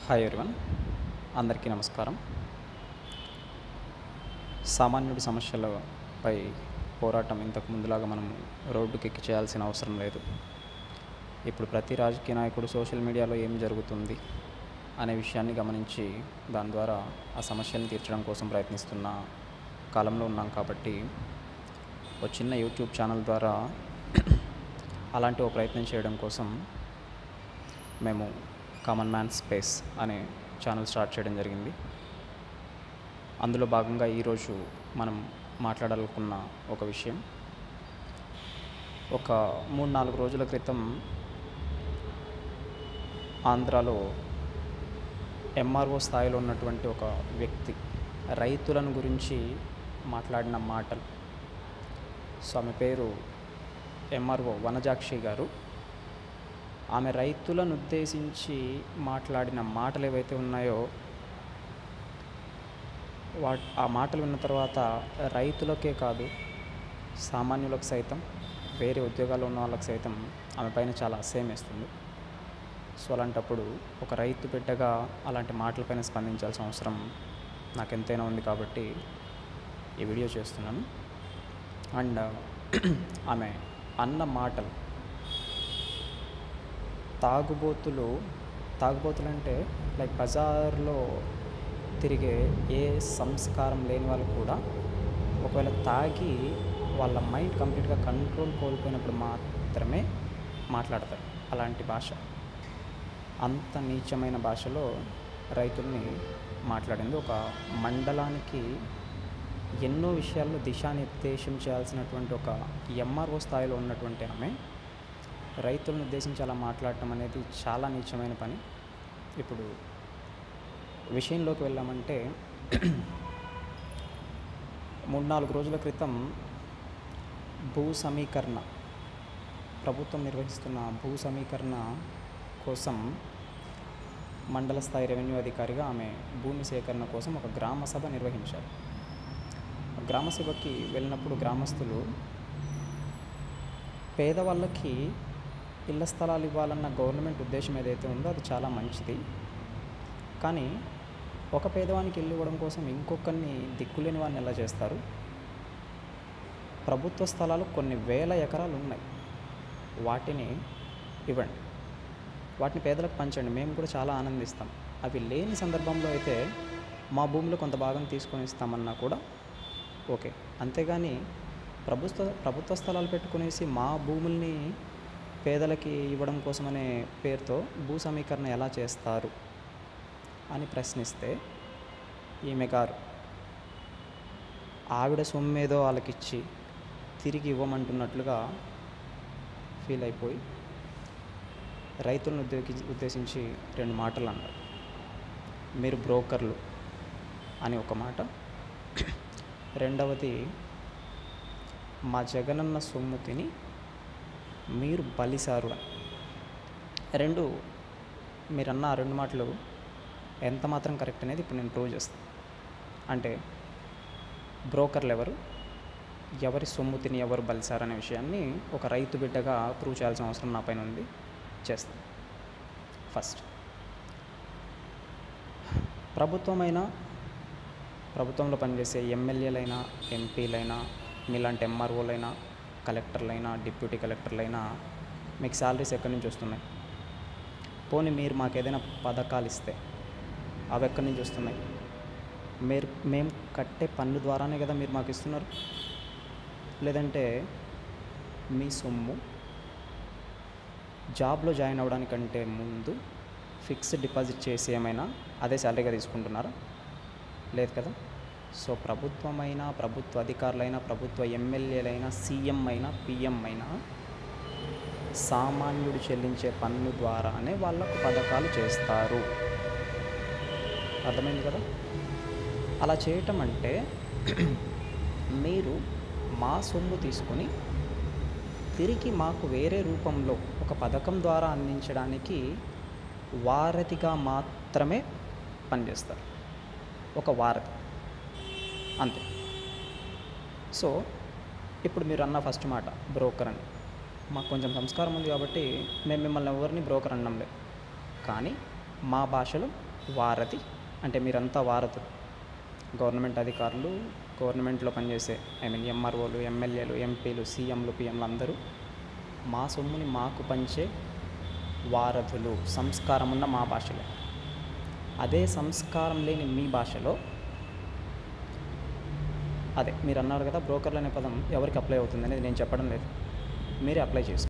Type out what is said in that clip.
hi everyone అందరికీ నమస్కారం సామాన్యుడి సమస్యలపై పోరాటం ఇంతకు ముందులాగా మనం రోడ్డుకి ఎక్కి చేయాల్సిన అవసరం లేదు ఇప్పుడు ప్రతి రాజకీయ నాయకుడు సోషల్ మీడియాలో ఏం జరుగుతుంది అనే విషయాన్ని గమనించి దాని ద్వారా ఆ సమస్యలను తీర్చడం కోసం ప్రయత్నిస్తున్న కాలంలో ఉన్నాం కాబట్టి ఒక చిన్న యూట్యూబ్ ఛానల్ ద్వారా అలాంటి ఒక ప్రయత్నం చేయడం కోసం మేము కామన్ మ్యాన్ స్పేస్ అనే ఛానల్ స్టార్ట్ చేయడం జరిగింది అందులో భాగంగా ఈరోజు మనం మాట్లాడాలనుకున్న ఒక విషయం ఒక మూడు నాలుగు రోజుల క్రితం ఆంధ్రాలో ఎంఆర్ఓ స్థాయిలో ఉన్నటువంటి ఒక వ్యక్తి రైతులను గురించి మాట్లాడిన మాటలు సో ఆమె పేరు ఎంఆర్ఓ వనజాక్షి గారు ఆమె రైతులను ఉద్దేశించి మాట్లాడిన మాటలు ఏవైతే ఉన్నాయో వా ఆ మాటలు విన్న తర్వాత రైతులకే కాదు సామాన్యులకు సైతం వేరే ఉద్యోగాల్లో ఉన్న వాళ్ళకి సైతం ఆమె పైన చాలా అసహ్యం వేస్తుంది సో అలాంటప్పుడు ఒక రైతు బిడ్డగా అలాంటి మాటలపైన స్పందించాల్సిన అవసరం నాకు ఎంతైనా ఉంది కాబట్టి ఈ వీడియో చేస్తున్నాను అండ్ ఆమె అన్న మాటలు తాగుబోతులు తాగుబోతులు అంటే లైక్ బజార్లో తిరిగే ఏ సంస్కారం లేని వాళ్ళు కూడా ఒకవేళ తాగి వాళ్ళ మైండ్ కంప్లీట్గా కంట్రోల్ కోల్పోయినప్పుడు మాత్రమే మాట్లాడతారు అలాంటి భాష అంత నీచమైన భాషలో రైతుల్ని మాట్లాడింది ఒక మండలానికి ఎన్నో విషయాల్లో దిశానిర్దేశం చేయాల్సినటువంటి ఒక ఎంఆర్ఓ స్థాయిలో ఉన్నటువంటి ఆమె రైతులను ఉద్దేశించి అలా మాట్లాడటం అనేది చాలా నీచమైన పని ఇప్పుడు విషయంలోకి వెళ్ళామంటే మూడు నాలుగు రోజుల క్రితం భూ సమీకరణ ప్రభుత్వం నిర్వహిస్తున్న భూ సమీకరణ కోసం మండల స్థాయి రెవెన్యూ అధికారిగా ఆమె భూమి సేకరణ కోసం ఒక గ్రామ సభ నిర్వహించారు గ్రామ సభకి వెళ్ళినప్పుడు గ్రామస్తులు పేదవాళ్ళకి ఇళ్ల స్థలాలు ఇవ్వాలన్న గవర్నమెంట్ ఉద్దేశం ఏదైతే ఉందో అది చాలా మంచిది కానీ ఒక పేదవానికి ఇల్లు ఇవ్వడం కోసం ఇంకొకరిని దిక్కులేని వాడిని ఎలా చేస్తారు ప్రభుత్వ స్థలాలు కొన్ని వేల ఎకరాలు ఉన్నాయి వాటిని ఇవ్వండి వాటిని పేదలకు పంచండి మేము కూడా చాలా ఆనందిస్తాం అవి లేని సందర్భంలో అయితే మా భూమిలో కొంత భాగం తీసుకొని ఇస్తామన్నా కూడా ఓకే అంతేగాని ప్రభుత్వ ప్రభుత్వ స్థలాలు పెట్టుకునేసి మా భూముల్ని పేదలకి ఇవ్వడం కోసమనే పేరుతో భూ సమీకరణ ఎలా చేస్తారు అని ప్రశ్నిస్తే ఈమె గారు ఆవిడ సొమ్మేదో వాళ్ళకిచ్చి తిరిగి ఇవ్వమంటున్నట్లుగా ఫీల్ అయిపోయి రైతులను ఉద్యోగి ఉద్దేశించి రెండు మాటలు అన్నారు మీరు బ్రోకర్లు అని ఒక మాట రెండవది మా జగనన్న సొమ్ము తిని మీరు బలిసారు అని రెండు మీరన్న ఆ రెండు మాటలు ఎంత మాత్రం కరెక్ట్ అనేది ఇప్పుడు నేను ప్రూవ్ చేస్తాను అంటే బ్రోకర్లు ఎవరు ఎవరి సొమ్ము తిని ఎవరు బలిసారు అనే విషయాన్ని ఒక రైతు బిడ్డగా ప్రూవ్ చేయాల్సిన అవసరం నా పైన ఉంది చేస్తాను ఫస్ట్ ప్రభుత్వమైనా ప్రభుత్వంలో పనిచేసే ఎమ్మెల్యేలైనా ఎంపీలైనా మీలాంటి ఎంఆర్ఓలైనా కలెక్టర్లైనా డిప్యూటీ కలెక్టర్లైనా మీకు శాలరీస్ ఎక్కడి నుంచి వస్తున్నాయి పోనీ మీరు మాకు ఏదైనా పథకాలు ఇస్తే అవి ఎక్కడి నుంచి వస్తున్నాయి మీరు మేము కట్టే పన్ను ద్వారానే కదా మీరు మాకు ఇస్తున్నారు లేదంటే మీ సొమ్ము జాబ్లో జాయిన్ అవ్వడానికంటే ముందు ఫిక్స్డ్ డిపాజిట్ చేసి ఏమైనా అదే శాలరీగా తీసుకుంటున్నారా లేదు కదా సో ప్రభుత్వమైనా ప్రభుత్వ అధికారులైనా ప్రభుత్వ ఎమ్మెల్యేలైనా సీఎం అయినా పిఎం అయినా సామాన్యుడు చెల్లించే పన్ను ద్వారానే వాళ్ళకు పథకాలు చేస్తారు అర్థమైంది కదా అలా చేయటం అంటే మీరు మా సొమ్ము తీసుకొని తిరిగి మాకు వేరే రూపంలో ఒక పథకం ద్వారా అందించడానికి వారధిగా మాత్రమే పనిచేస్తారు ఒక వారధి అంతే సో ఇప్పుడు మీరు అన్న ఫస్ట్ మాట బ్రోకర్ అని మాకు కొంచెం సంస్కారం ఉంది కాబట్టి మేము మిమ్మల్ని ఎవరిని బ్రోకర్ అనడం లేదు కానీ మా భాషలో వారధి అంటే మీరంతా వారధులు గవర్నమెంట్ అధికారులు గవర్నమెంట్లో పనిచేసే ఐ మీన్ ఎంఆర్ఓలు ఎమ్మెల్యేలు ఎంపీలు సీఎంలు పిఎంలు అందరూ మా సొమ్ముని మాకు పంచే వారధులు సంస్కారం ఉన్న మా భాషలో అదే సంస్కారం లేని మీ భాషలో అదే మీరు అన్నారు కదా బ్రోకర్లు అనే పదం ఎవరికి అప్లై అవుతుంది అనేది నేను చెప్పడం లేదు మీరే అప్లై చేసుకోండి